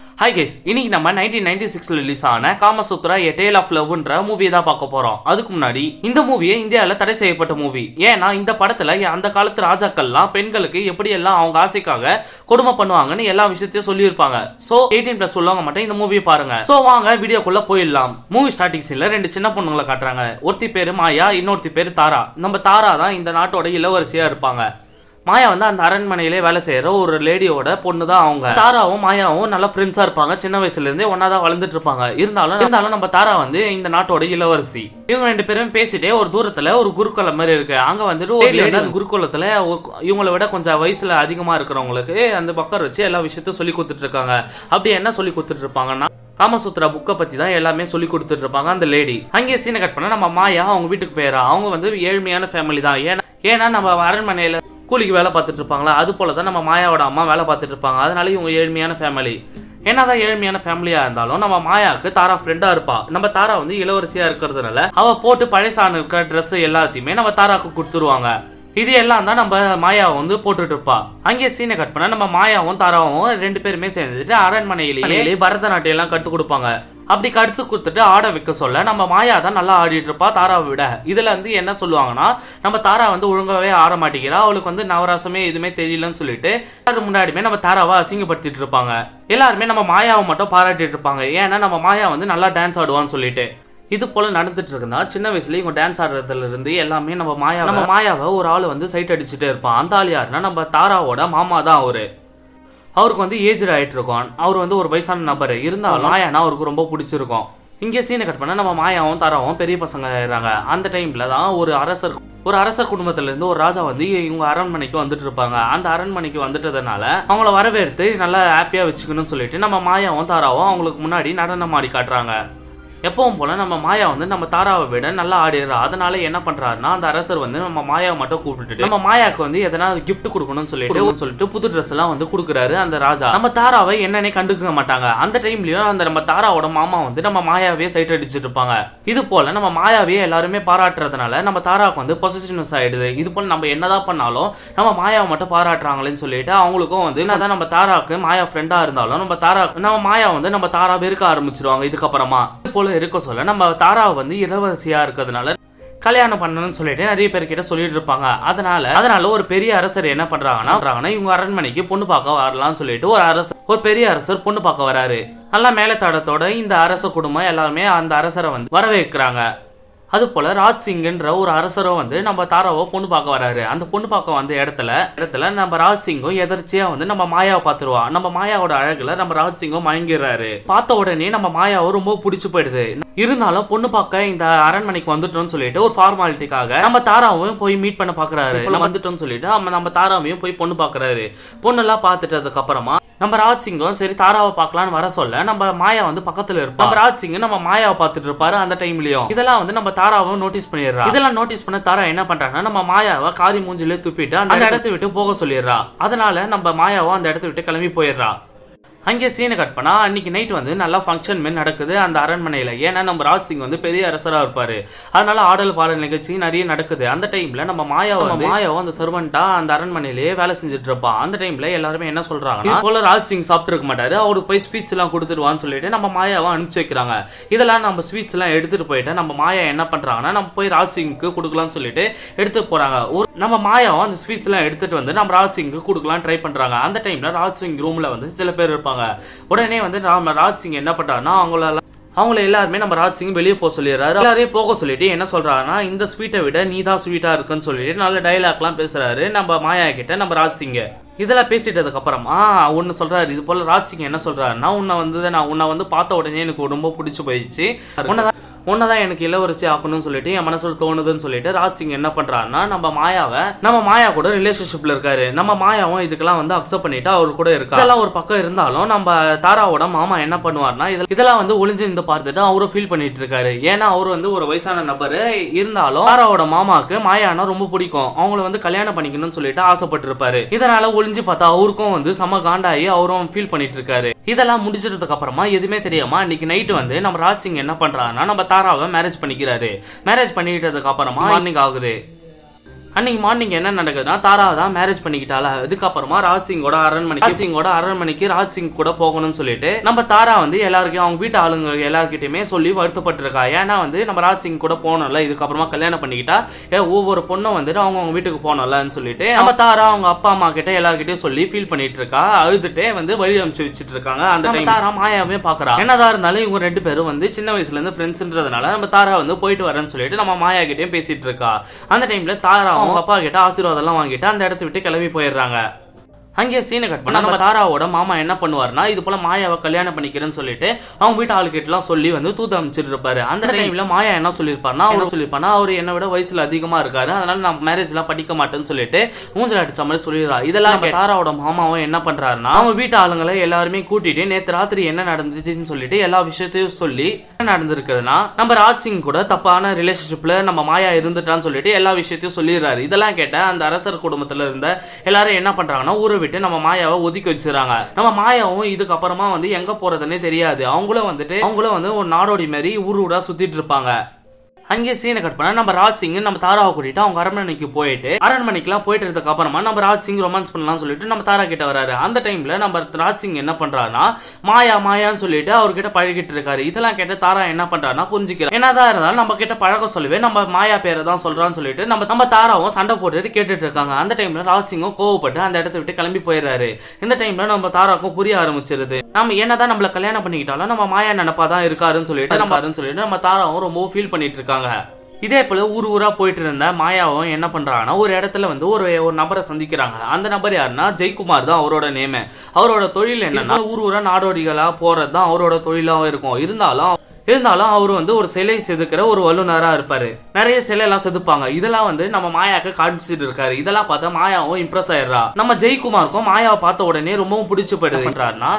hi guys இன்னைக்கு நம்ம nineteen ninety சிக்ஸ்ல ரிலீஸ் ஆன காமசூத்ரா எ டேல் ஆஃப் லவ்ன்ற மூவியை தான் பார்க்க போறோம் அதுக்கு முன்னாடி இந்த மூவியை இந்தியாவில் தடை செய்யப்பட்ட மூவி ஏன்னா இந்த படத்துல அந்த காலத்து ராஜாக்கள்லாம் பெண்களுக்கு எப்படி எல்லாம் அவங்க ஆசைக்காக கொடுமை பண்ணுவாங்கன்னு எல்லா விஷயத்தையும் சொல்லியிருப்பாங்க சோ எயிட்டீன் பிளஸ் உள்ளவங்க மட்டும் இந்த மூவியை பாருங்க சோ வாங்க வீடியோக்குள்ள போயிடலாம் மூவி ஸ்டார்டிங் சீன்ல ரெண்டு சின்ன பொண்ணுங்களை காட்டுறாங்க ஒருத்தி பேரு மாயா இன்னொருத்தி பேரு தாரா நம்ம தாரா தான் இந்த நாட்டோட இளவரசியா இருப்பாங்க மாயா வந்து அந்த அரண்மனையிலே வேலை செய்யற ஒரு லேடியோட பொண்ணு தான் அவங்க தாராவும் மாயாவும் நல்ல ஃப்ரெண்ட்ஸா இருப்பாங்க சின்ன வயசுல இருந்தே ஒன்னா தான் வளர்ந்துட்டு இருப்பாங்க இருந்தாலும் இருந்தாலும் நம்ம தாரா வந்து இந்த நாட்டோட இளவரசி இவங்க ரெண்டு பேரும் பேசிட்டே ஒரு தூரத்துல ஒரு குருகுலம் மாதிரி இருக்கு அங்க வந்துட்டு ஒரு lady வந்து அந்த குருகுலத்துல ஒ- இவங்களை விட கொஞ்சம் வயசுல அதிகமா இருக்கிறவங்களுக்கு அந்த பக்கம் வச்சு எல்லா விஷயத்தையும் சொல்லி கொடுத்துட்டு இருக்காங்க அப்படி என்ன சொல்லி கொடுத்துட்டு இருப்பாங்கன்னா காமசூத்ரா புக்கை பத்தி தான் எல்லாமே சொல்லி கொடுத்துட்டு இருப்பாங்க அந்த லேடி அங்கேயே சீனை கட் பண்ணா நம்ம மாயா அவங்க வீட்டுக்கு போயிடறா அவங்க வந்து ஏழ்மையான ஃபேமிலி தான் ஏன்னா ஏன்னா நம்ம அரண்மனையில கூலிக்கு வேலை பார்த்துட்டு இருப்பாங்களா அது போல தான் நம்ம மாயாவோட அம்மா வேலை பார்த்துட்டு இருப்பாங்க அதனால இவங்க ஏழ்மையான ஃபேமிலி என்னதான் ஏழ்மையான ஃபேமிலியா இருந்தாலும் நம்ம மாயாவுக்கு தாரா ஃப்ரெண்டா இருப்பா நம்ம தாரா வந்து இளவரசியா இருக்கிறதுனால அவ போட்டு பழசான இருக்கிற Dress எல்லாத்தையுமே நம்ம தாராக்கு கொடுத்துருவாங்க இது எல்லாம் தான் நம்ம மாயாவை வந்து போட்டுட்டு இருப்பா அங்கேயே சீனை கட் பண்ணா நம்ம மாயாவும் தாராவும் ரெண்டு பேருமே சேர்ந்துட்டு அரண்மனையிலேயே பரதநாட்டியம் எல்லாம் கத்து கொடுப்பாங்க அப்படி கடுத்து கொடுத்துட்டு ஆட வைக்க சொல்ல நம்ம மாயா தான் நல்லா ஆடிட்டு இருப்பா தாராவை விட இதுல வந்து என்ன சொல்லுவாங்கன்னா நம்ம தாரா வந்து ஒழுங்காவே ஆட மாட்டேங்கிறா அவளுக்கு வந்து நவராசமே எதுவுமே தெரியலன்னு சொல்லிட்டு அது முன்னாடியுமே நம்ம தாராவை அசிங்கப்படுத்திட்டு இருப்பாங்க எல்லாருமே நம்ம மாயாவை மட்டும் பாராட்டிட்டு இருப்பாங்க ஏன்னா நம்ம மாயா வந்து நல்லா டான்ஸ் ஆடுவான்னு சொல்லிட்டு இது போல நடந்துட்டு இருக்குன்னா சின்ன வயசுல இவங்க டான்ஸ் ஆடுறதுல இருந்து எல்லாமே நம்ம மாயா நம்ம மாயாவை ஒரு ஆள் வந்து சைட் அடிச்சுட்டே இருப்பான் அந்த ஆள் யாருன்னா நம்ம தாராவோட மாமா தான் அவரு அவருக்கு வந்து ஏஜ் ஆயிட்டு இருக்கும் அவர் வந்து ஒரு வயசான நபர் இருந்தாலும் மாயானா அவருக்கு ரொம்ப பிடிச்சிருக்கும் இங்கே சீனை கட் பண்ணா நம்ம மாயாவும் தாராவும் பெரிய பசங்க ஆயிடுறாங்க அந்த டைம்ல தான் ஒரு அரசர் ஒரு அரசர் குடும்பத்துல இருந்து ஒரு ராஜா வந்து இவங்க அரண்மனைக்கு வந்துட்டு இருப்பாங்க அந்த அரண்மனைக்கு வந்துட்டதுனால அவங்கள வரவேற்று நல்லா ஹாப்பியா வச்சுக்கணும்னு சொல்லிட்டு நம்ம மாயாவும் தாராவும் அவங்களுக்கு முன்னாடி நடனம் ஆடி காட்டுறாங்க எப்பவும் போல நம்ம மாயா வந்து நம்ம தாராவை விட நல்லா ஆடிடுறா அதனால என்ன பண்றாருன்னா அந்த அரசர் வந்து நம்ம மாயாவை மட்டும் கூப்பிட்டுட்டு நம்ம மாயாவுக்கு வந்து எதனா gift கொடுக்கணும்னு சொல்லிட்டு சொல்லிட்டு புது ட்ரெஸ் எல்லாம் வந்து கொடுக்குறாரு அந்த ராஜா நம்ம தாராவை என்னன்னே கண்டுக்க மாட்டாங்க அந்த டைம்லயும் அந்த நம்ம தாராவோட மாமா வந்து நம்ம மாயாவே சைட் அடிச்சிட்டு இருப்பாங்க இது போல நம்ம மாயாவே எல்லாருமே பாராட்டுறதுனால நம்ம தாராவுக்கு வந்து பொசிஷன்ஸ் ஆயிடுது இது போல நம்ம என்னதான் பண்ணாலும் நம்ம மாயாவை மட்டும் பாராட்டுறாங்களேன்னு சொல்லிட்டு அவங்களுக்கும் வந்து என்னதான் நம்ம தாராவுக்கு மாயா ஃப்ரெண்டா இருந்தாலும் நம்ம தாரா நம்ம மாயா வந்து நம்ம தாரா வெறுக்க ஆரம்பிச்சிருவாங்க இதுக்கப்புறமா இது போல இருக்க சொல்ல நம்ம தாராவை வந்து இளவரசியா இருக்கிறதுனால கல்யாணம் பண்ணணும்னு சொல்லிட்டு நிறைய பேர்கிட்ட சொல்லிட்டு இருப்பாங்க அதனால அதனால ஒரு பெரிய அரசர் என்ன பண்றாங்கன்னா பண்றாங்கன்னா இவங்க அரண்மனைக்கு பொண்ணு பார்க்க வரலாம்னு சொல்லிட்டு ஒரு அரசர் ஒரு பெரிய அரசர் பொண்ணு பார்க்க வராரு நல்லா மேலத்தாடத்தோட இந்த அரச குடும்பம் எல்லாருமே அந்த அரசரை வந்து வரவேற்கிறாங்க அது போல ராஜ் சிங்ன்ற ஒரு அரசரும் வந்து நம்ம தாராவை பொண்ணு பார்க்க வராரு அந்த பொண்ணு பார்க்க வந்த இடத்துல இடத்துல நம்ம ராஜ் சிங்கும் எதர்ச்சியா வந்து நம்ம மாயாவை பார்த்துருவா நம்ம மாயாவோட அழகுல நம்ம ராஜ் சிங்கும் மயங்கிடுறாரு பார்த்த உடனே நம்ம மாயாவை ரொம்ப பிடிச்சு போயிடுது இருந்தாலும் பொண்ணு பார்க்க இந்த அரண்மனைக்கு வந்துட்டோம்னு சொல்லிட்டு ஒரு ஃபார்மாலிட்டிக்காக நம்ம தாராவையும் போய் மீட் பண்ண பாக்குறாரு நம்ம வந்துட்டோம்னு சொல்லிட்டு நம்ம நம்ம தாராவையும் போய் பொண்ணு பாக்குறாரு பொண்ணெல்லாம் பார்த்துட்டதுக்கு அப்புறமா நம்ம ராஜ் சிங்கும் சரி தாராவை பார்க்கலாம்னு வர சொல்ல நம்ம மாயா வந்து பக்கத்துல இருப்போம் நம்ம ராஜ் சிங் நம்ம மாயாவை பார்த்துட்டு இருப்பாரு அந்த டைம்லயும் இதெல்லாம் வந்து நம்ம தாராவும் நோட்டீஸ் பண்ணிடுறா இதெல்லாம் நோட்டீஸ் பண்ண தாரா என்ன பண்றாங்கன்னா நம்ம மாயாவை காரி மூஞ்சிலே துப்பிட்டு அந்த இடத்தை விட்டு போக சொல்லிடுறா அதனால நம்ம மாயாவும் அந்த இடத்தை விட்டு கிளம்பி போயிடுறா அங்கே சீனை கட் பண்ணா அன்னைக்கு நைட் வந்து நல்லா ஃபங்க்ஷன் மாரி நடக்குது அந்த அரண்மனையில ஏன்னா நம்ம ராஜ் சிங் வந்து பெரிய அரசரா இருப்பாரு அதனால ஆடல் பாடல் நிகழ்ச்சி நிறைய நடக்குது அந்த டைம்ல நம்ம மாயாவை வந்து மாயாவும் அந்த சர்வெண்டா அந்த அரண்மனையிலேயே வேலை செஞ்சுட்டு இருப்பா அந்த டைம்ல எல்லாருமே என்ன சொல்றாங்க இது போல ராஜ் சிங் சாப்பிட்டு இருக்க மாட்டாரு அவருக்கு போய் ஸ்வீட்ஸ் எல்லாம் கொடுத்துருவான்னு சொல்லிட்டு நம்ம மாயாவை அனுப்பிச்சு வைக்கிறாங்க இதெல்லாம் நம்ம ஸ்வீட்ஸ் எல்லாம் எடுத்துட்டு போயிட்டு நம்ம மாயா என்ன பண்றாங்கன்னா நம்ம போய் ராஜ் சிங்க்கு கொடுக்கலாம்னு சொல்லிட்டு எடுத்துட்டு போறாங்க ஒரு நம்ம மாயாவும் அந்த ஸ்வீட்ஸ் எல்லாம் எடுத்துட்டு வந்து நம்ம ராஜ் சிங்க்கு கொடுக்கலாம் ட்ரை பண்றாங்க அந்த டைம்ல ராஜ் சிங் ரூம்ல வந்து சில பேர் இருப்பாங்க உடனே வந்து நம்ம ராஜ் சிங் என்ன பண்றாருன்னா அவங்கள அவங்கள எல்லாருமே நம்ம ராஜ் சிங் வெளியே போக சொல்லிடுறாரு எல்லாரையும் போக சொல்லிட்டு என்ன சொல்றாருன்னா இந்த ஸ்வீட்டை விட நீ தான் ஸ்வீட்டா இருக்குன்னு சொல்லிட்டு நல்ல டைலாக்லாம் பேசுறாரு நம்ம மாயா கிட்ட நம்ம ராஜ் சிங் இதெல்லாம் பேசிட்டதுக்கு அப்புறமா ஒன்னு சொல்றாரு இது போல ராஜ் சிங் என்ன சொல்றாருன்னா உன்னை வந்து நான் உன்னை வந்து பார்த்த உடனே எனக்கு ரொம்ப பிடிச்சு போயிடுச்சு உன்னதான் உன்னதான் எனக்கு இளவரசி ஆக்கணும்னு சொல்லிட்டு என் மனசுல தோணுதுன்னு சொல்லிட்டு ராஜ் சிங் என்ன பண்றாருன்னா நம்ம மாயாவை நம்ம மாயா கூட ரிலேஷன்ஷிப்ல இருக்காரு நம்ம மாயாவும் இதுக்கெல்லாம் வந்து அக்செப்ட் பண்ணிட்டு அவர் கூட இருக்கா இதெல்லாம் ஒரு பக்கம் இருந்தாலும் நம்ம தாராவோட மாமா என்ன பண்ணுவார்னா இதெல்லாம் இதெல்லாம் வந்து ஒளிஞ்சு இருந்து பார்த்துட்டு அவரும் ஃபீல் பண்ணிட்டு இருக்காரு ஏன்னா அவர் வந்து ஒரு வயசான நபர் இருந்தாலும் தாராவோட மாமாவுக்கு மாயானா ரொம்ப பிடிக்கும் அவங்கள வந்து கல்யாணம் பண்ணிக்கணும்னு சொல்லிட்டு ஆசைப்பட்டிருப்பாரு இதனால ஒளிஞ்சு பார்த்தா அவருக்கும் வந்து செம காண்டாயி அவரும் ஃபீல் பண்ணிட்டு இருக்காரு இதெல்லாம் முடிச்சதுக்கு அப்புறமா எதுவுமே தெரியாம அன்னைக்கு நைட் வந்து நம்ம ராஜ் சிங் என்ன பண்றாருன்னா நம்ம தாராவை மேரேஜ் பண்ணிக்கிறாரு மேரேஜ் பண்ணிக்கிட்டதுக்கு அப்புறமா மார்னிங் ஆகுது அன்னைக்கு மார்னிங் என்ன நடக்குதுன்னா தாரா தான் மேரேஜ் பண்ணிக்கிட்டால அதுக்கப்புறமா ராஜ் சிங்கோட அரண்மனைக்கு ராஜ் சிங்கோட அரண்மனைக்கு ராஜ் சிங் கூட போகணும்னு சொல்லிட்டு நம்ம தாரா வந்து எல்லாருக்கும் அவங்க வீட்டு ஆளுங்க எல்லார்கிட்டயுமே சொல்லி வருத்தப்பட்டு இருக்கா ஏன்னா வந்து நம்ம ராஜ் சிங் கூட போனோம்ல இதுக்கப்புறமா கல்யாணம் பண்ணிக்கிட்டா ஏ, ஒவ்வொரு பொண்ணும் வந்துட்டு அவங்க அவங்க வீட்டுக்கு போனோம்லன்னு சொல்லிட்டு நம்ம தாரா அவங்க அப்பா அம்மா கிட்ட எல்லார்கிட்டயும் சொல்லி ஃபீல் பண்ணிட்டு இருக்கா அழுதுட்டே வந்து வழி அனுப்பிச்சு வச்சுட்டு இருக்காங்க அந்த time தாரா மாயாவே பாக்குறா என்னதான் இருந்தாலும் இவங்க ரெண்டு பேரும் வந்து சின்ன வயசுல இருந்து ஃப்ரெண்ட்ஸ்ன்றதுனால நம்ம தாரா வந்து போயிட்டு வரேன்னு சொல்லிட்டு நம்ம மாயா கிட்டயும் பேசிட்டு இருக்கா அந்த டைம்ல தாரா அவங்க அப்பா கிட்ட ஆசீர்வாதம் எல்லாம் வாங்கிட்டு அந்த இடத்த விட்டு கிளம்பி போயிடுறாங்க அங்கேயே சீனை கட் பண்ணா நம்ம தாராவோட மாமா என்ன பண்ணுவாருன்னா இது போல மாயாவை கல்யாணம் பண்ணிக்கிறேன்னு சொல்லிட்டு அவங்க வீட்டு ஆளுகிட்டலாம் சொல்லி வந்து தூத்து அமைச்சிட்டு இருப்பாரு அந்த டைம்ல மாயா என்ன சொல்லியிருப்பாருன்னா அவர் சொல்லியிருப்பாருன்னா அவர் என்னை விட வயசுல அதிகமா இருக்காரு அதனால நான் மேரேஜ் எல்லாம் படிக்க மாட்டேன்னு சொல்லிட்டு மூஞ்சல் அடிச்ச மாதிரி சொல்லிடுறா இதெல்லாம் நம்ம தாராவோட மாமாவும் என்ன பண்றாருன்னா அவங்க வீட்டு ஆளுங்களை எல்லாருமே கூட்டிட்டு நேத்து ராத்திரி என்ன நடந்துச்சுன்னு சொல்லிட்டு எல்லா விஷயத்தையும் சொல்லி என்ன நடந்திருக்குதுன்னா நம்ம ராஜ் சிங் கூட தப்பான ரிலேஷன்ஷிப்ல நம்ம மாயா இருந்துட்டான்னு சொல்லிட்டு எல்லா விஷயத்தையும் சொல்லிடுறாரு இதெல்லாம் கேட்ட அந்த அரசர் குடும்பத்துல இருந்த எல்லாரும் என்ன பண்றாங்கன்னா ஊரை விட்டு நம்ம மாயாவை ஒதுக்கி வச்சிடறாங்க நம்ம மாயாவும் இதுக்கப்புறமா வந்து எங்க போறதுன்னே தெரியாது அவங்களும் வந்துட்டு அவங்களும் வந்து ஒரு நாடோடி மாதிரி ஊர் ஊரா சுத்திட்டு இருப்பாங்க அங்கேயே சீனை கட் பண்ணா நம்ம ராஜ் சிங் நம்ம தாராவை கூட்டிட்டு அவங்க அரண்மனைக்கு போயிட்டு அரண்மனைக்குலாம் போயிட்டு இருந்ததுக்கு அப்புறமா நம்ம ராஜ் சிங் ரொமான்ஸ் பண்ணலாம்னு சொல்லிட்டு நம்ம தாரா கிட்ட வராரு அந்த டைம்ல நம்ம ராஜ் சிங் என்ன பண்றாருன்னா மாயா மாயான்னு சொல்லிட்டு அவர்கிட்ட பழகிட்டு இருக்காரு இதெல்லாம் கேட்ட தாரா என்ன பண்றாருன்னா புரிஞ்சுக்கிறார் என்னதான் இருந்தாலும் நம்ம கிட்ட பழக சொல்லவே நம்ம மாயா பேரை தான் சொல்றான்னு சொல்லிட்டு நம்ம நம்ம தாராவும் சண்டை போட்டுட்டு கேட்டுட்டு இருக்காங்க அந்த டைம்ல ராஜ் சிங்கும் கோவப்பட்டு அந்த இடத்த விட்டு கிளம்பி போயிடுறாரு இந்த டைம்ல நம்ம தாராக்கும் புரிய ஆரம்பிச்சிருது நம்ம என்னதான் நம்மள கல்யாணம் பண்ணிக்கிட்டாலும் நம்ம மாயா நினப்பா தான் இருக்காருன்னு சொல்லிட்டு நம்ம சொல்லிட்டு நம்ம தாராவும் ரொம்ப ஃபீல் பண்ணிட்டு இருக்காங்க இதே போல ஊர் ஊரா போயிட்டு இருந்த மாயாவும் என்ன பண்றாங்கன்னா ஒரு இடத்துல வந்து ஒரு ஒரு நபரை சந்திக்கிறாங்க அந்த நபர் யாருன்னா ஜெயக்குமார் தான் அவரோட நேமு அவரோட தொழில் என்னன்னா ஊர் ஊரா நாடோடிகளா போறது தான் அவரோட தொழிலாவும் இருக்கும் இருந்தாலும் இருந்தாலும் அவர் வந்து ஒரு சிலை செதுக்கிற ஒரு வல்லுநரா இருப்பாரு நிறைய சிலை எல்லாம் செதுப்பாங்க இதெல்லாம் வந்து நம்ம மாயாக்கு காமிச்சிட்டு இருக்காரு இதெல்லாம் பார்த்தா மாயாவும் இம்ப்ரெஸ் ஆயிடுறா நம்ம ஜெயக்குமாருக்கும் மாயாவை பார்த்த உடனே ரொம்பவும் பிடிச்சு போயிடுது பண்றாருன்னா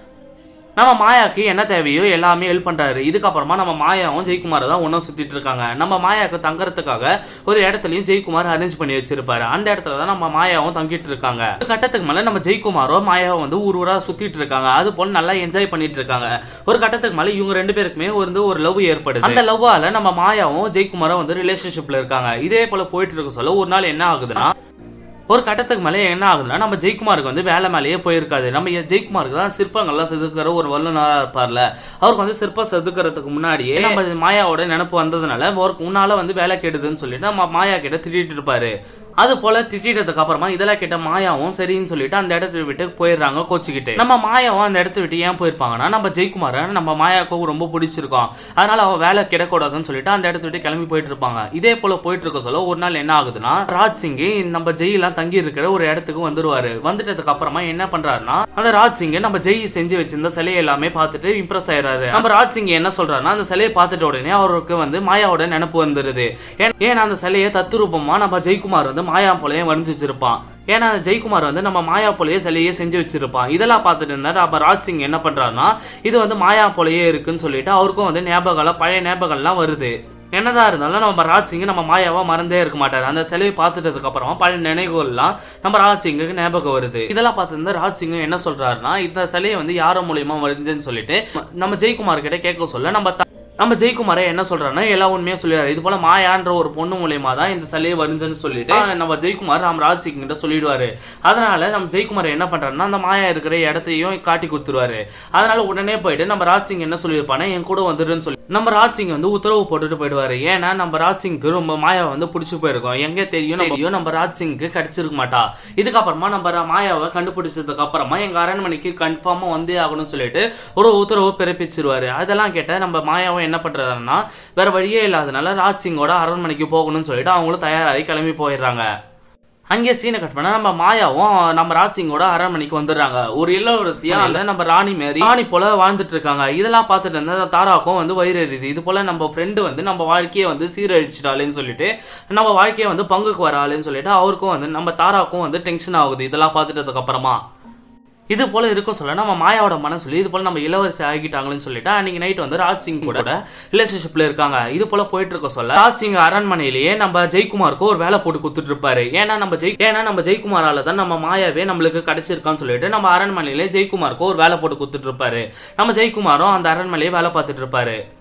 நம்ம மாயாக்கு என்ன தேவையோ எல்லாமே ஹெல்ப் பண்றாரு இதுக்கப்புறமா நம்ம மாயாவும் ஜெயக்குமார் தான் ஒன்றும் சுத்திட்டு இருக்காங்க நம்ம மாயாக்கு தங்கறதுக்காக ஒரு இடத்துலயும் ஜெயக்குமார் அரேஞ்ச் பண்ணி வச்சிருப்பாரு அந்த இடத்துல தான் நம்ம மாயாவும் தங்கிட்டு இருக்காங்க ஒரு கட்டத்துக்கு மேல நம்ம ஜெயக்குமாரோ மாயாவும் வந்து ஊர் ஊரா சுத்திட்டு இருக்காங்க அது போல நல்லா என்ஜாய் பண்ணிட்டு இருக்காங்க ஒரு கட்டத்துக்கு மேல இவங்க ரெண்டு பேருக்குமே வந்து ஒரு லவ் ஏற்படுது அந்த லவ்வால நம்ம மாயாவும் ஜெயக்குமாரும் வந்து ரிலேஷன்ஷிப்ல இருக்காங்க இதே போல போயிட்டு இருக்க சொல்ல ஒரு நாள் என்ன ஆகுதுன்னா ஒரு கட்டத்துக்கு மேலே என்ன ஆகுதுன்னா நம்ம ஜெயக்குமாருக்கு வந்து வேலை மேலேயே போயிருக்காது நம்ம எ- ஜெயக்குமாருக்கு தான் சிற்பங்கள்லாம் செதுக்கிற ஒரு வல்லுநராக இருப்பார்ல அவருக்கு வந்து சிற்பம் செதுக்கிறதுக்கு முன்னாடியே நம்ம மாயாவோட நினப்பு வந்ததுனால அவருக்கு முன்னால வந்து வேலை கெடுதுன்னு சொல்லிட்டு நம்ம மாயா கிட்ட திட்டிட்டு இருப்பாரு அது போல திட்டிட்டதுக்கு அப்புறமா இதெல்லாம் கேட்ட மாயாவும் சரின்னு சொல்லிட்டு அந்த இடத்த விட்டு போயிடுறாங்க கோச்சிக்கிட்டு நம்ம மாயாவும் அந்த இடத்த விட்டு ஏன் போயிருப்பாங்கன்னா நம்ம ஜெயக்குமாரை நம்ம மாயாவுக்கும் ரொம்ப பிடிச்சிருக்கோம் அதனால அவ வேலை கிடக்கூடாதுன்னு சொல்லிட்டு அந்த இடத்த விட்டு கிளம்பி போயிட்டு இருப்பாங்க இதே போல போயிட்டு இருக்க சொல்ல ஒரு நாள் என்ன ஆகுதுன்னா ராஜ் சிங் நம்ம ஜெயிலாம் தங்கி இருக்கிற ஒரு இடத்துக்கு வந்துருவாரு வந்துட்டதுக்கு அப்புறமா என்ன பண்றாருன்னா அந்த ராஜ் சிங் நம்ம ஜெய் செஞ்சு வச்சிருந்த சிலையை எல்லாமே பார்த்துட்டு இம்ப்ரெஸ் ஆயிடுறாரு நம்ம ராஜ் சிங் என்ன சொல்றாருன்னா அந்த சிலையை பார்த்துட்ட உடனே அவருக்கு வந்து மாயாவோட நினப்பு வந்துருது ஏன்- ஏன்னா அந்த சிலையை தத்துரூபமா நம்ம ஜெயக்குமார் வந்து மாயா போலயே வரைஞ்சு வச்சிருப்பான் ஏன்னா அந்த ஜெயக்குமார் வந்து நம்ம மாயா போலயே சிலையே செஞ்சு வச்சிருப்பான் இதெல்லாம் பார்த்துட்டு இருந்தாரு அப்ப ராஜ் சிங் என்ன பண்றாருன்னா இது வந்து மாயா போலயே இருக்குன்னு சொல்லிட்டு அவருக்கும் வந்து ஞாபகம் பழைய ஞாபகம்லாம் வருது என்னதான் இருந்தாலும் நம்ம ராஜ் சிங் நம்ம மாயாவா மறந்தே இருக்க மாட்டாரு அந்த சிலையை பார்த்துட்டதுக்கு அப்புறமா பழைய நினைவுகள்லாம் நம்ம ராஜ் சிங்குக்கு ஞாபகம் வருது இதெல்லாம் பார்த்து ராஜ் சிங் என்ன சொல்றாருன்னா இந்த சிலையை வந்து யார மூலியமா வரைஞ்சேன்னு சொல்லிட்டு நம்ம ஜெயக்குமார் கிட்ட கேட்க சொல்ல நம்ம த- நம்ம ஜெயக்குமாரே என்ன சொல்றாருன்னா எல்லா உண்மையா சொல்லிடுறாரு இது போல மாயான்ற ஒரு பொண்ணு மூலியமா தான் இந்த சிலையை வரைஞ்சேன்னு சொல்லிட்டு நம்ம ஜெயக்குமார் நம்ம ராஜ் சிங் கிட்ட சொல்லிடுவாரு அதனால நம்ம ஜெயக்குமார் என்ன பண்றாருன்னா அந்த மாயா இருக்கிற இடத்தையும் காட்டி கொடுத்துருவாரு அதனால உடனே போயிட்டு நம்ம ராஜ் சிங் என்ன சொல்லியிருப்பானா என் கூட வந்துருன்னு சொல்லி நம்ம ராஜ் சிங் வந்து உத்தரவு போட்டுட்டு போயிடுவாரு ஏன்னா நம்ம ராஜ் சிங்க்கு ரொம்ப மாயா வந்து பிடிச்சி போயிருக்கோம் எங்க தெரியும் தெரியும் நம்ம ராஜ் சிங்க்கு கிடைச்சிருக்க மாட்டா இதுக்கப்புறமா நம்ம ர- மாயாவை கண்டுபிடிச்சதுக்கு அப்புறமா எங்க அரண்மனைக்கு கன்ஃபார்மா வந்தே ஆகணும்னு சொல்லிட்டு ஒரு உத்தரவு பிறப்பிச்சிருவாரு அதெல்லாம் கேட்ட நம்ம மாயாவும் என்ன பண்றாருன்னா வேற வழியே இல்லாதனால ராஜ் சிங்கோட அரண்மனைக்கு போகணும்னு சொல்லிட்டு அவங்களும் தயாராகி கிளம்பி போயிடுறாங்க அங்கேயே சீனை கட் பண்ணா நம்ம மாயாவும் நம்ம ராஜ் சிங்கோட அரண்மனைக்கு வந்துடுறாங்க ஒரு இளவரசியா அந்த நம்ம ராணி மாரி ராணி போல வாழ்ந்துட்டு இருக்காங்க இதெல்லாம் பார்த்துட்டு இருந்த தாராக்கும் வந்து வயிறு எரியுது இது போல நம்ம ஃப்ரெண்டு வந்து நம்ம வாழ்க்கையை வந்து சீரழிச்சிட்டாலேன்னு சொல்லிட்டு நம்ம வாழ்க்கையை வந்து பங்குக்கு வராளேன்னு சொல்லிட்டு அவருக்கும் வந்து நம்ம தாராக்கும் வந்து டென்ஷன் ஆகுது இதெல்லாம் பார்த்துட்டதுக்கு அப்புறமா இது போல இருக்கும் சொல்ல நம்ம மாயாவோட மனசுல இது போல நம்ம இளவரசி ஆகிட்டாங்களேன்னு சொல்லிட்டு அன்னைக்கு நைட் வந்து ராஜ் சிங் கூட ரிலேஷன்ஷிப்ல இருக்காங்க இது போல போயிட்டு இருக்க சொல்ல ராஜ் சிங் அரண்மனையிலேயே நம்ம ஜெயக்குமாருக்கு ஒரு வேலை போட்டு கொடுத்துட்டு இருப்பாரு ஏன்னா நம்ம ஜெய் ஏன்னா நம்ம ஜெயக்குமாரால தான் நம்ம மாயாவே நம்மளுக்கு கிடைச்சிருக்கான்னு சொல்லிட்டு நம்ம அரண்மனையிலே ஜெயக்குமாருக்கு ஒரு வேலை போட்டு கொடுத்துட்டு இருப்பாரு நம்ம ஜெயக்குமாரும் அந்த அரண்மனையிலே வேலை பார்த்துட்டு இருப்பாரு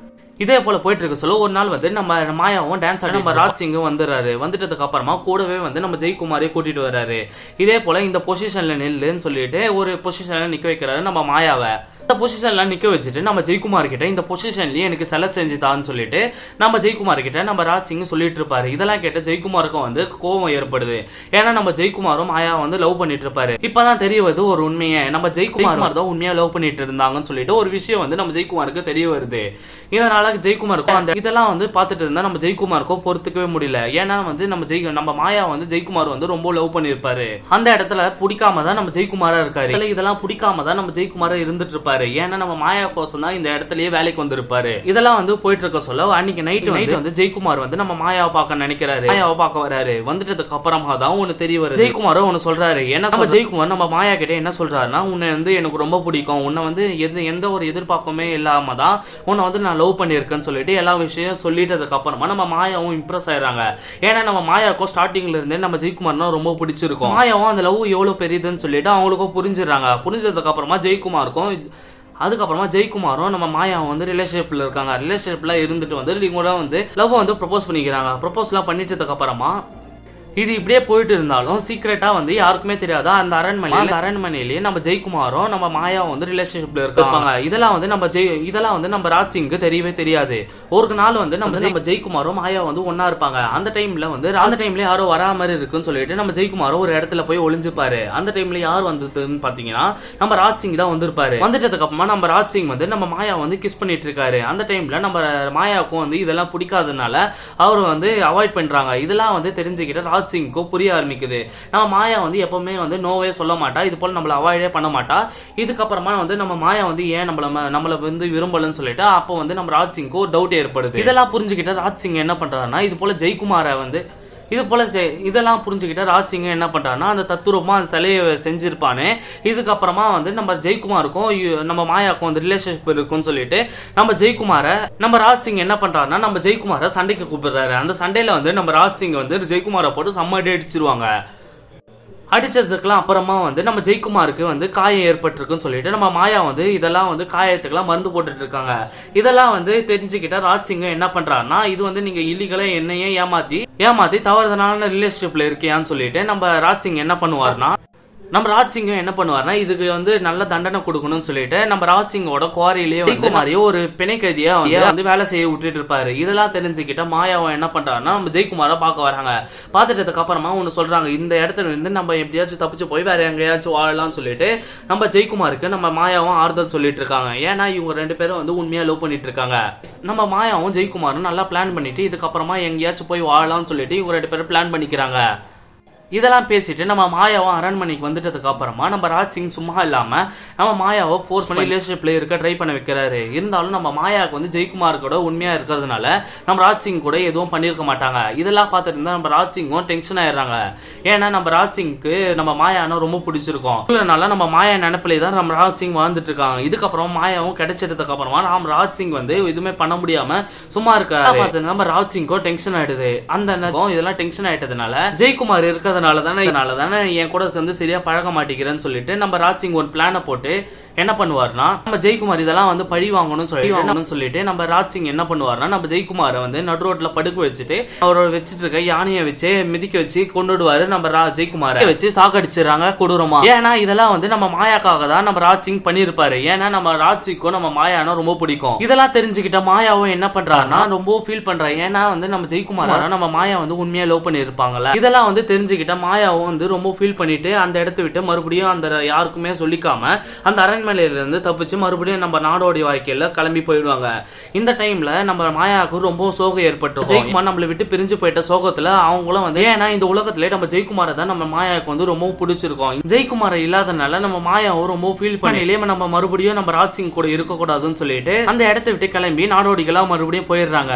இதே போல போயிட்டு இருக்க சொல்ல ஒரு நாள் வந்து நம்ம மாயாவும் டான்ஸ் ஆடி நம்ம ராஜ் சிங்கும் வந்துடுறாரு வந்துட்டதுக்கு அப்புறமா கூடவே வந்து நம்ம ஜெயக்குமாரே கூட்டிட்டு வர்றாரு இதே போல இந்த பொசிஷன்ல நில்லுன்னு சொல்லிட்டு ஒரு பொசிஷன்ல நிக்க வைக்கிறாரு நம்ம மாயாவை இந்த பொசிஷன்லாம் நிக்க வச்சுட்டு நம்ம ஜெயக்குமார் கிட்ட இந்த பொசிஷன்லயே எனக்கு செலக்ட் செஞ்சு தான்னு சொல்லிட்டு நம்ம ஜெயக்குமார் கிட்ட நம்ம ராஜ் சிங் சொல்லிட்டு இருப்பாரு இதெல்லாம் கேட்ட ஜெயக்குமாருக்கும் வந்து கோவம் ஏற்படுது ஏன்னா நம்ம ஜெயக்குமாரும் மாயா வந்து லவ் பண்ணிட்டு இருப்பாரு இப்பதான் தெரிய வருது ஒரு உண்மையை நம்ம ஜெயக்குமார் தான் உண்மையா லவ் பண்ணிட்டு இருந்தாங்கன்னு சொல்லிட்டு ஒரு விஷயம் வந்து நம்ம ஜெயக்குமாருக்கு தெரிய வருது இதனால ஜெயக்குமாருக்கும் அந்த இதெல்லாம் வந்து பார்த்துட்டு இருந்தா நம்ம ஜெயக்குமாருக்கும் பொறுத்துக்கவே முடியல ஏன்னா வந்து நம்ம ஜெய் நம்ம மாயா வந்து ஜெயக்குமார் வந்து ரொம்ப லவ் பண்ணிருப்பாரு அந்த இடத்துல பிடிக்காம தான் நம்ம ஜெயக்குமாரா இருக்காரு இதுல இதெல்லாம் பிடிக்காம தான் நம்ம ஜெயக்குமாரா இருந்துட்டு இருப்பாரு ஏன்னா நம்ம மாயா கோசம் தான் இந்த இடத்துலயே வேலைக்கு வந்திருப்பாரு இதெல்லாம் வந்து போயிட்டு இருக்க சொல்ல அன்னைக்கு நைட்டு நைட் வந்து ஜெயக்குமார் வந்து நம்ம மாயாவை பார்க்க நினைக்கிறாரு மாயாவை பார்க்க வராரு வந்துட்டதுக்கு அப்புறமா தான் ஒண்ணு தெரிய வருது ஜெயக்குமாரும் ஒன்னு சொல்றாரு என்ன நம்ம ஜெயக்குமார் நம்ம மாயா கிட்ட என்ன சொல்றாருன்னா உன்னை வந்து எனக்கு ரொம்ப பிடிக்கும் உன்னை வந்து எது எந்த ஒரு எதிர்பார்ப்புமே இல்லாம தான் உன்னை வந்து நான் லவ் பண்ணியிருக்கேன்னு சொல்லிட்டு எல்லா விஷயம் சொல்லிட்டதுக்கு அப்புறமா நம்ம மாயாவும் இம்ப்ரெஸ் ஆயிடுறாங்க ஏன்னா நம்ம மாயாவுக்கும் ஸ்டார்டிங்ல இருந்தே நம்ம ஜெயக்குமார்னா ரொம்ப பிடிச்சிருக்கும் மாயாவும் அந்த லவ் எவ்வளவு பெரியதுன்னு சொல்லிட்டு அவங்களுக்கும் புரிஞ்சிடுறாங்க புரிஞ்சதுக்கு அப்புறமா ஜெயக்குமாருக்கும் அதுக்கப்புறமா ஜெயக்குமாரும் நம்ம மாயாவும் வந்து ரிலேஷன்ஷிப்ல இருக்காங்க ரிலேஷன்ஷிப்ல இருந்துட்டு வந்து இவங்க வந்து லவ் வந்து ப்ரப்போஸ் பண்ணிக்கிறாங்க ப்ரப்போஸ்லாம் பண்ணிட்டதுக்கு அப்புறமா இது இப்படியே போயிட்டு இருந்தாலும் சீக்கிரட்டா வந்து யாருக்குமே தெரியாதா அந்த அரண்மனை அந்த அரண்மனையிலேயே நம்ம ஜெயக்குமாரும் நம்ம மாயாவும் வந்து ரிலேஷன்ஷிப்ல இருக்காங்க இதெல்லாம் வந்து நம்ம ஜெய் இதெல்லாம் வந்து நம்ம ராஜ் சிங்க்கு தெரியவே தெரியாது ஒரு நாள் வந்து நம்ம நம்ம ஜெயக்குமாரும் மாயா வந்து ஒண்ணா இருப்பாங்க அந்த டைம்ல வந்து அந்த டைம்ல யாரோ வரா மாதிரி இருக்குன்னு சொல்லிட்டு நம்ம ஜெயக்குமாரும் ஒரு இடத்துல போய் ஒளிஞ்சுப்பாரு அந்த டைம்ல யார் வந்ததுன்னு பாத்தீங்கன்னா நம்ம ராஜ் சிங் தான் வந்திருப்பாரு வந்துட்டதுக்கு அப்புறமா நம்ம ராஜ் சிங் வந்து நம்ம மாயா வந்து கிஸ் பண்ணிட்டு இருக்காரு அந்த டைம்ல நம்ம மாயாவுக்கும் வந்து இதெல்லாம் பிடிக்காதனால அவர் வந்து அவாய்ட் பண்றாங்க இதெல்லாம் வந்து தெரிஞ்சுக்கிட்டு ராஜ் சிங்க்கும் புரிய ஆரம்பிக்குது நம்ம மாயா வந்து எப்பவுமே வந்து நோவே சொல்ல மாட்டா இது போல நம்மள அவாய்டே பண்ண மாட்டா இதுக்கப்புறமா வந்து நம்ம மாயா வந்து ஏன் நம்மள ம- நம்மள வந்து விரும்பலன்னு சொல்லிட்டு அப்போ வந்து நம்ம ராஜ் சிங்க்கு ஒரு டவுட் ஏற்படுது இதெல்லாம் புரிஞ்சுக்கிட்டு ராஜ் சிங் என்ன பண்றாருன்னா இது போல ஜெயக்குமாரை வந்து இது போல செ- இதெல்லாம் புரிஞ்சுக்கிட்ட ராஜ் சிங் என்ன பண்றாருன்னா அந்த தத்துரூபமா அந்த சிலையை செஞ்சிருப்பானு இதுக்கப்புறமா வந்து நம்ம ஜெயக்குமாருக்கும் இ- நம்ம மாயாவுக்கும் வந்து ரிலேஷன்ஷிப் இருக்கும்னு சொல்லிட்டு நம்ம ஜெயக்குமாரை நம்ம ராஜ் சிங் என்ன பண்றாருன்னா நம்ம ஜெயக்குமாரை சண்டைக்கு கூப்பிடுறாரு அந்த சண்டையில வந்து நம்ம ராஜ் சிங் வந்து ஜெயக்குமாரை போட்டு செம்ம அடி அடிச்சிருவாங்க அடிச்சதுக்கெல்லாம் அப்புறமா வந்து நம்ம ஜெயக்குமாருக்கு வந்து காயம் ஏற்பட்டிருக்குன்னு சொல்லிட்டு நம்ம மாயா வந்து இதெல்லாம் வந்து காயத்துக்கெல்லாம் மருந்து போட்டுட்டு இருக்காங்க இதெல்லாம் வந்து தெரிஞ்சுக்கிட்ட ராஜ் சிங்கும் என்ன பண்றாருன்னா இது வந்து நீங்க இல்லீகலா என்னையே ஏமாத்தி ஏமாத்தி தவறுதலான ரிலேஷன்ஷிப்ல இருக்கியான்னு சொல்லிட்டு நம்ம ராஜ் சிங் என்ன பண்ணுவாருன்னா நம்ம ராஜ் சிங்கும் என்ன பண்ணுவார்னா இதுக்கு வந்து நல்ல தண்டனை கொடுக்கணும்னு சொல்லிட்டு நம்ம ராஜ் சிங்கோட குவாரிலேயே வந்து மாதிரியே ஒரு பிணை கைதியா வந்து வந்து வேலை செய்ய விட்டுட்டு இருப்பாரு இதெல்லாம் தெரிஞ்சுக்கிட்ட மாயாவும் என்ன பண்றாருன்னா நம்ம ஜெயக்குமாரை பார்க்க வராங்க பார்த்துட்டதுக்கு அப்புறமா ஒன்று சொல்றாங்க இந்த இடத்துல இருந்து நம்ம எப்படியாச்சும் தப்பிச்சு போய் வேற எங்கேயாச்சும் வாழலாம்னு சொல்லிட்டு நம்ம ஜெயக்குமாருக்கு நம்ம மாயாவும் ஆறுதல் சொல்லிட்டு இருக்காங்க ஏன்னா இவங்க ரெண்டு பேரும் வந்து உண்மையா லவ் பண்ணிட்டு இருக்காங்க நம்ம மாயாவும் ஜெயக்குமாரும் நல்லா பிளான் பண்ணிட்டு இதுக்கப்புறமா எங்கேயாச்சும் போய் வாழலாம்னு சொல்லிட்டு இவங்க ரெண்டு பேரும் பிளான் பண்ணிக்கிறாங்க இதெல்லாம் பேசிட்டு நம்ம மாயாவும் அரண்மனைக்கு வந்துட்டதுக்கு அப்புறமா நம்ம ராஜ் சிங் சும்மா இல்லாம நம்ம மாயாவை ஃபோர்ஸ் பண்ணி ரிலேஷன்ஷிப்ல இருக்க ட்ரை பண்ண வைக்கிறாரு இருந்தாலும் நம்ம மாயாவுக்கு வந்து ஜெயக்குமார் கூட உண்மையா இருக்கிறதுனால நம்ம ராஜ் சிங் கூட எதுவும் பண்ணியிருக்க மாட்டாங்க இதெல்லாம் பார்த்துட்டு இருந்தா நம்ம ராஜ் சிங்கும் டென்ஷன் ஆயிடுறாங்க ஏன்னா நம்ம ராஜ் சிங்க்கு நம்ம மாயானா ரொம்ப பிடிச்சிருக்கோம் இதனால நம்ம மாயா நினைப்பிலே தான் நம்ம ராஜ் சிங் வாழ்ந்துட்டு இருக்காங்க இதுக்கப்புறம் மாயாவும் கிடைச்சதுக்கு அப்புறமா நம்ம ராஜ் சிங் வந்து எதுவுமே பண்ண முடியாம சும்மா இருக்காரு பார்த்து நம்ம ராஜ் சிங்கும் டென்ஷன் ஆயிடுது அந்த நேரம் இதெல்லாம் டென்ஷன் ஆயிட்டதுனால ஜெயக்குமார் இருக்கிறதுனால தானே இதனால தானே என் கூட சேர்ந்து சரியா பழக மாட்டேங்கிறேன்னு சொல்லிட்டு நம்ம ராஜ் சிங் ஒரு பிளானை போட்டு என்ன பண்ணுவார்னா நம்ம ஜெயக்குமார் இதெல்லாம் வந்து பழி வாங்கணும்னு சொல்லி வாங்கணும்னு சொல்லிட்டு நம்ம ராஜ் சிங் என்ன பண்ணுவார்னா நம்ம ஜெயக்குமாரை வந்து நடு ரோட்ல படுக்க வச்சுட்டு அவரோட வச்சுட்டு இருக்க யானையை வச்சு மிதிக்க வச்சு கொண்டுடுவாரு நம்ம ரா ஜெயக்குமாரை வச்சு சாகடிச்சிடுறாங்க கொடூரமா ஏன்னா இதெல்லாம் வந்து நம்ம மாயாக்காக தான் நம்ம ராஜ் சிங் பண்ணிருப்பாரு ஏன்னா நம்ம ராஜ் சிங்க்கும் நம்ம மாயானா ரொம்ப பிடிக்கும் இதெல்லாம் தெரிஞ்சுக்கிட்ட மாயாவும் என்ன பண்றாருன்னா ரொம்ப ஃபீல் பண்றா ஏன்னா வந்து நம்ம ஜெயக்குமார் நம்ம மாயா வந்து உண்மையா லவ் பண்ணிருப்பாங்கல்ல இதெல்லாம் வந்து தெரிஞ்சுக்கிட்ட மாயாவும் வந்து ரொம்ப ஃபீல் பண்ணிட்டு அந்த இடத்த விட்டு மறுபடியும் அந்த யாருக்குமே சொல்லிக்காம அந்த அரண்மனையில இருந்து தப்பிச்சு மறுபடியும் நம்ம நாடோடி வாழ்க்கையில கிளம்பி போயிடுவாங்க இந்த டைம்ல நம்ம மாயாவுக்கு ரொம்ப சோகம் ஏற்பட்டு ஜெயக்குமார் நம்மளை விட்டு பிரிஞ்சு போயிட்ட சோகத்துல அவங்களும் வந்து ஏன்னா இந்த உலகத்திலே நம்ம ஜெயக்குமாரை தான் நம்ம மாயாவுக்கு வந்து ரொம்ப பிடிச்சிருக்கோம் ஜெயக்குமார் இல்லாதனால நம்ம மாயாவும் ரொம்ப ஃபீல் பண்ணிலே நம்ம மறுபடியும் நம்ம ராஜ் சிங் கூட இருக்கக்கூடாதுன்னு சொல்லிட்டு அந்த இடத்த விட்டு கிளம்பி நாடோடிகளா மறுபடியும் போயிடுறாங்க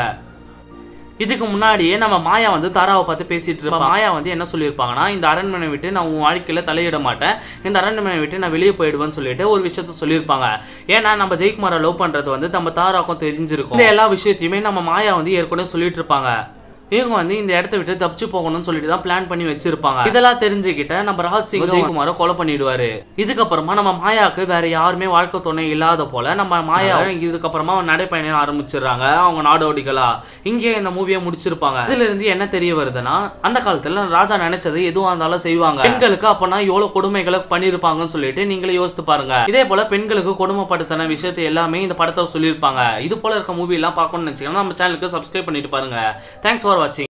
இதுக்கு முன்னாடியே நம்ம மாயா வந்து தாராவை பார்த்து பேசிட்டு இருப்பா மாயா வந்து என்ன சொல்லியிருப்பாங்கன்னா இந்த அரண்மனை விட்டு நான் உன் வாழ்க்கையில தலையிட மாட்டேன் இந்த அரண்மனை விட்டு நான் வெளியே போயிடுவேன்னு சொல்லிட்டு ஒரு விஷயத்த சொல்லியிருப்பாங்க ஏன்னா நம்ம ஜெயக்குமாரை லவ் பண்றது வந்து நம்ம தாராக்கும் தெரிஞ்சிருக்கும் இந்த எல்லா விஷயத்தையுமே நம்ம மாயா வந்து ஏற்கனவே சொல்லிட்டு இருப்பாங்க இவங்க வந்து இந்த இடத்த விட்டு தப்பிச்சு போகணும்னு சொல்லிட்டு தான் பிளான் பண்ணி வச்சிருப்பாங்க இதெல்லாம் தெரிஞ்சுக்கிட்ட நம்ம ராஜ் சிங் ஜெயக்குமார கொலை பண்ணிடுவாரு இதுக்கப்புறமா நம்ம மாயாக்கு வேற யாருமே வாழ்க்கை துணை இல்லாத போல நம்ம மாயா இதுக்கப்புறமா நடைப்பயணம் ஆரம்பிச்சிடுறாங்க அவங்க நாடோடிகளா இங்கே இந்த மூவியை முடிச்சிருப்பாங்க இதுல இருந்து என்ன தெரிய வருதுன்னா அந்த காலத்துல ராஜா நினைச்சது எதுவா இருந்தாலும் செய்வாங்க பெண்களுக்கு அப்பனா எவ்வளவு கொடுமைகளை பண்ணிருப்பாங்கன்னு சொல்லிட்டு நீங்களே யோசித்து பாருங்க இதே போல பெண்களுக்கு கொடுமைப்படுத்தின விஷயத்தை எல்லாமே இந்த படத்தை சொல்லியிருப்பாங்க இது போல இருக்க மூவி எல்லாம் பார்க்கணும்னு நினைச்சீங்கன்னா நம்ம சேனலுக்கு சப்ஸ்கிரைப் பண்ணிட்டு பாருங்க தேங்க்ஸ் ஃபார் வாட்சிங்